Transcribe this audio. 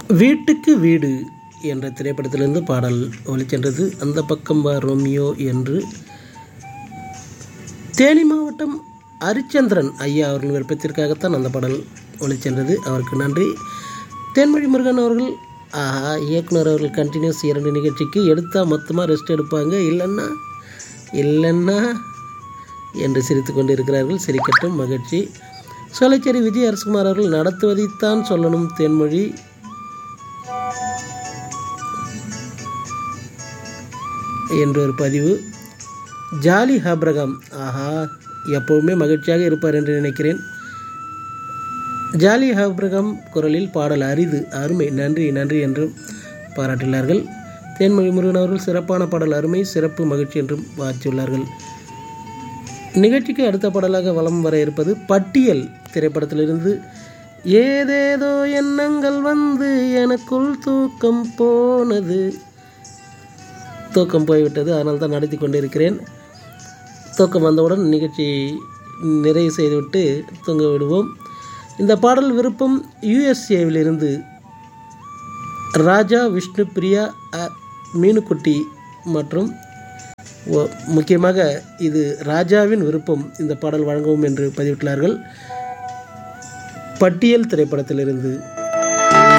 வீட்டுக்கு வீடு என்ற திரைப்படத்திலிருந்து பாடல் ஒலிச்சென்றது அந்த பக்கம் வா ரோமியோ என்று தேனி மாவட்டம் ஹரிச்சந்திரன் ஐயா அவர்கள் விருப்பத்திற்காகத்தான் அந்த பாடல் ஒலிச்சென்றது அவருக்கு நன்றி தேன்மொழி முருகன் அவர்கள் ஆஹா இயக்குனர் அவர்கள் கண்டினியூஸ் இரண்டு நிகழ்ச்சிக்கு எடுத்தால் மொத்தமாக ரெஸ்ட் எடுப்பாங்க இல்லைன்னா இல்லைன்னா என்று சிரித்து கொண்டு இருக்கிறார்கள் சிரிக்கட்டும் மகிழ்ச்சி சோலைச்சேரி விஜய் அரசுகுமார் அவர்கள் நடத்துவதைத்தான் சொல்லணும் தேன்மொழி என்ற ஒரு பதிவு ஜாலி ஹாப்ரகாம் ஆஹா எப்போவுமே மகிழ்ச்சியாக இருப்பார் என்று நினைக்கிறேன் ஜாலி ஹாப்ரகாம் குரலில் பாடல் அரிது அருமை நன்றி நன்றி என்றும் பாராட்டினார்கள் தேன்மொழி முருகன் அவர்கள் சிறப்பான பாடல் அருமை சிறப்பு மகிழ்ச்சி என்றும் வாழ்த்தியுள்ளார்கள் நிகழ்ச்சிக்கு அடுத்த பாடலாக வலம் வர இருப்பது பட்டியல் திரைப்படத்திலிருந்து ஏதேதோ எண்ணங்கள் வந்து எனக்குள் தூக்கம் போனது தூக்கம் போய்விட்டது அதனால் தான் நடத்தி கொண்டிருக்கிறேன் தூக்கம் வந்தவுடன் நிகழ்ச்சி நிறைவு செய்துவிட்டு தூங்க விடுவோம் இந்த பாடல் விருப்பம் யுஎஸ்ஏவிலிருந்து ராஜா விஷ்ணு பிரியா அ, மீனுக்குட்டி மற்றும் ஒ- முக்கியமாக இது ராஜாவின் விருப்பம் இந்த பாடல் வழங்கவும் என்று பதிவிட்டுள்ளார்கள் பட்டியல் திரைப்படத்திலிருந்து